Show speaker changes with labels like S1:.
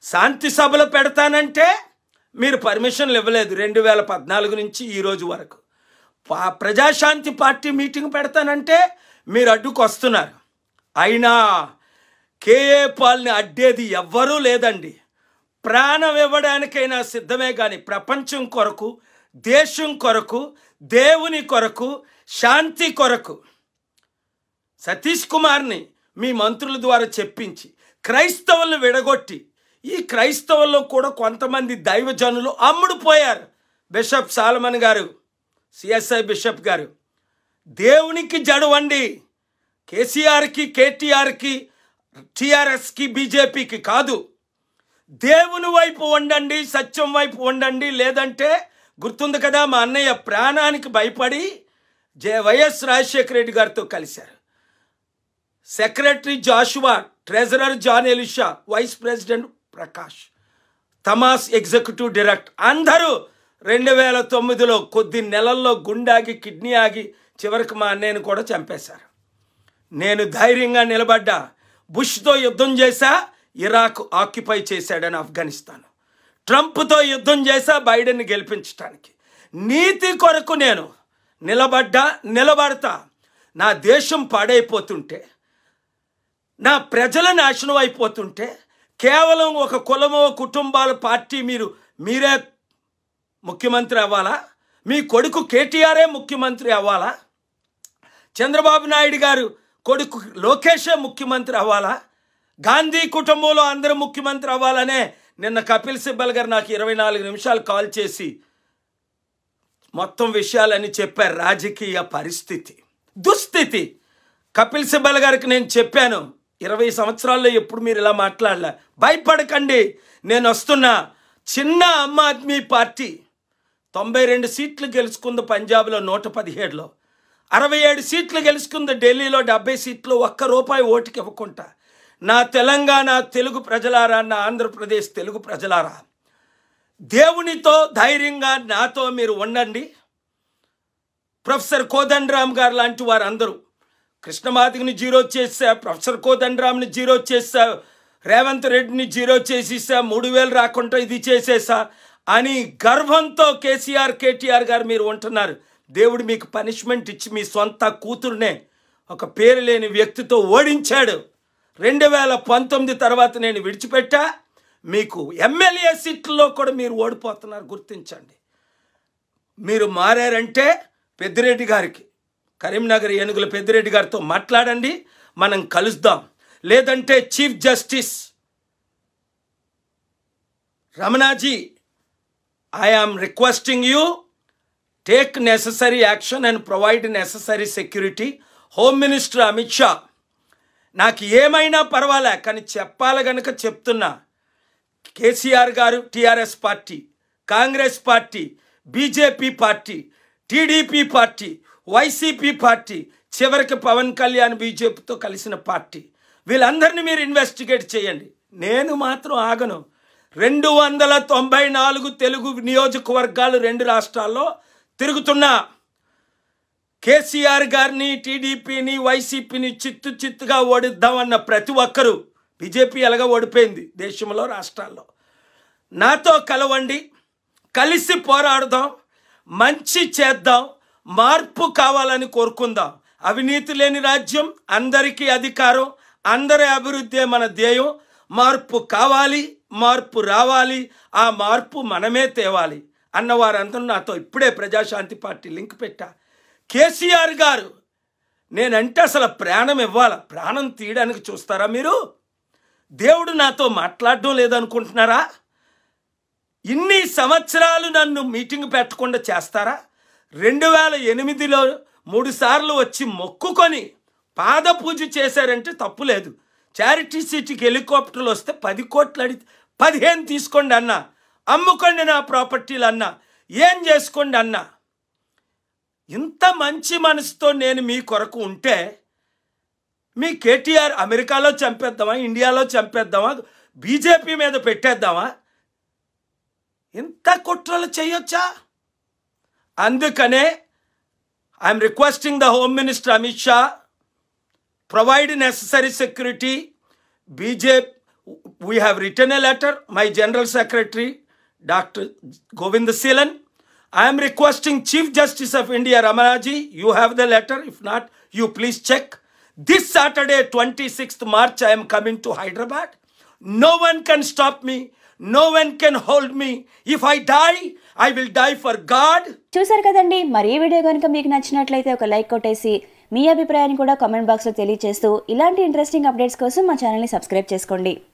S1: శాంతి సభలు పెడతానంటే మీరు పర్మిషన్లు ఇవ్వలేదు రెండు వేల పద్నాలుగు నుంచి ఈ రోజు వరకు పా- ప్రజాశాంతి పార్టీ మీటింగ్ పెడతానంటే మీరు అడ్డుకు వస్తున్నారు అయినా కేఏ పాల్ని అడ్డేది ఎవ్వరూ లేదండి ప్రాణం ఇవ్వడానికైనా సిద్ధమే కానీ ప్రపంచం కొరకు దేశం కొరకు దేవుని కొరకు శాంతి కొరకు సతీష్ కుమార్ని మీ మంత్రుల ద్వారా చెప్పించి క్రైస్తవులను విడగొట్టి ఈ క్రైస్తవుల్లో కూడా కొంతమంది దైవజనులు అమ్ముడు పోయారు bishop Solomon garu CSI bishop garu దేవునికి జడవండి కేసీఆర్కి కేటీఆర్కి టీఆర్ఎస్కి బీజేపీకి కాదు దేవుని వైపు ఉండండి సత్యం వైపు ఉండండి లేదంటే గుర్తుంది కదా మా అన్నయ్య ప్రాణానికి భయపడి జే వైఎస్ రాజశేఖర రెడ్డి గారితో కలిశారు secretary Joshua treasurer John Elisha vice president Prakash Thomas executive director అందరూ రెండు వేల తొమ్మిదిలో కొద్ది నెలల్లో గుండాగి కిడ్నీ ఆగి చివరికి మా అన్నయ్యను కూడా చంపేశారు నేను ధైర్యంగా నిలబడ్డా బుష్తో యుద్ధం చేశా ఇరాక్ ఆక్యుపై చేశాడని ఆఫ్ఘనిస్తాన్ ట్రంప్తో యుద్ధం చేశా బైడెన్ని గెలిపించడానికి నీతి కొరకు నేను నిలబడ్డా నిలబడతా నా దేశం పాడైపోతుంటే నా ప్రజల నాశనం అయిపోతుంటే కేవలం ఒక కులమో కుటుంబాల పార్టీ మీరు మీరే ముఖ్యమంత్రి అవ్వాలా మీ కొడుకు కేటీఆరే ముఖ్యమంత్రి అవ్వాలా చంద్రబాబు నాయుడు గారు కొడుకు లోకేషే ముఖ్యమంత్రి అవ్వాలా గాంధీ కుటుంబంలో అందరూ ముఖ్యమంత్రి అవ్వాలనే నిన్న కపిల్ సిబ్బల్ గారు నాకు ఇరవై నాలుగు నిమిషాలు కాల్ చేసి మొత్తం విషయాలన్నీ చెప్పారు రాజకీయ పరిస్థితి దుస్థితి కపిల్ సిబ్బల్ గారికి నేను చెప్పాను ఇరవై సంవత్సరాల్లో ఎప్పుడు మీరు ఇలా మాట్లాడలే భయపడకండి నేను వస్తున్నా చిన్న ఆమ్ ఆద్మీ పార్టీ తొంభై రెండు సీట్లు గెలుచుకుంది పంజాబ్లో నూట పదిహేడులో అరవై ఏడు సీట్లు గెలుచుకుంది ఢిల్లీలో డెబ్బై సీట్లు ఒక్క రూపాయి ఓటుకి ఇవ్వకుండా నా తెలంగాణ తెలుగు ప్రజలారా నా ఆంధ్రప్రదేశ్ తెలుగు ప్రజలారా దేవునితో ధైర్యంగా నాతో మీరు ఉండండి ప్రొఫెసర్ కోదండరామ్ గారు లాంటి వారందరూ కృష్ణమాదిని జీరో చేసా ప్రొఫెసర్ కోదండరామ్ని జీరో చేసా రేవంత్ రెడ్డిని జీరో చేసేసా మూడు వేలు రాకుండా ఇది చేసేసా అని గర్వంతో కేసీఆర్ కేటీఆర్ గారు మీరు ఉంటున్నారు దేవుడు మీకు పనిష్మెంట్ ఇచ్చి మీ సొంత కూతురునే ఒక పేరు లేని వ్యక్తితో ఓడించాడు రెండు వేల పంతొమ్మిది తర్వాత నేను విడిచిపెట్టా మీకు ఎమ్మెల్యే సీట్లలో కూడా మీరు ఓడిపోతున్నారు గుర్తించండి మీరు మారారంటే పెద్దిరెడ్డి గారికి కరీంనగర్ ఏనుగుల పెద్దిరెడ్డి గారితో మాట్లాడండి మనం కలుద్దాం లేదంటే chief justice రమణాజీ I am requesting you take necessary action and provide necessary security home minister Amit Shah నాకు ఏమైనా పర్వాలే కానీ చెప్పాలి గనక చెప్తున్నా కేసీఆర్ గారు TRS party Congress party BJP party TDP party YCP party చివరికి పవన్ కళ్యాణ్ బీజేపీతో కలిసిన పార్టీ వీళ్ళందరినీ మీరు ఇన్వెస్టిగేట్ చేయండి నేను మాత్రం ఆగను రెండు వందల తొంభై నాలుగు తెలుగు నియోజకవర్గాలు రెండు రాష్ట్రాల్లో తిరుగుతున్నా కేసీఆర్ గారిని టీడీపీని వైసీపీని చిత్తు చిత్తుగా ఓడిద్దామన్న ప్రతి ఒక్కరూ బీజేపీ ఎలాగ ఓడిపోయింది దేశంలో రాష్ట్రాల్లో నాతో కలవండి కలిసి పోరాడదాం మంచి చేద్దాం మార్పు కావాలని కోరుకుందాం అవినీతి లేని రాజ్యం అందరికీ అధికారం అందరి అభివృద్ధి మన ధ్యేయం మార్పు కావాలి మార్పు రావాలి ఆ మార్పు మనమే తేవాలి అన్న వారందరూ నాతో ఇప్పుడే ప్రజాశాంతి పార్టీ లింక్ పెట్టా కేసీఆర్ గారు నేనంటే అసలు ప్రాణం ఇవ్వాలా ప్రాణం తీయడానికి చూస్తారా మీరు దేవుడు నాతో మాట్లాడడం లేదనుకుంటున్నారా ఇన్ని సంవత్సరాలు నన్ను మీటింగ్ పెట్టకుండా చేస్తారా రెండు వేల ఎనిమిదిలో మూడు సార్లు వచ్చి మొక్కుకొని పాద పూజ చేశారంటే తప్పు లేదు చారిటీ సిటీకి హెలికాప్టర్లు వస్తే పది కోట్లు అడి పదిహేను తీసుకోండి అన్న అమ్ముకోండి నా ప్రాపర్టీలు అన్న ఏం చేసుకోండి అన్న ఇంత మంచి మనసుతో నేను మీ కొరకు ఉంటే మీ కేటీఆర్ అమెరికాలో చంపేద్దామా ఇండియాలో చంపేద్దామా బీజేపీ మీద పెట్టేద్దామా ఇంత కుట్రలు చేయొచ్చా అందుకనే I'm requesting the home minister Amit Shah provide necessary security BJP we have written a letter. My General Secretary, Dr. Govind Silan. I am requesting Chief Justice of India, Ramanaji, you have the letter. If not, you please check. This Saturday, 26th March, I am coming to Hyderabad. No one can stop me. No one can hold me. If I die, I will die for God.
S2: చూసారు కదండి మరి ఈ video కనుక మీకు నచ్చినట్లయితే ఒక like కొట్టేసి మీ అభిప్రాయాన్ని కూడా కామెంట్ బాక్స్లో తెలియజేస్తూ ఇలాంటి ఇంట్రెస్టింగ్ అప్డేట్స్ కోసం మా ఛానల్ని సబ్స్క్రైబ్ చేసుకోండి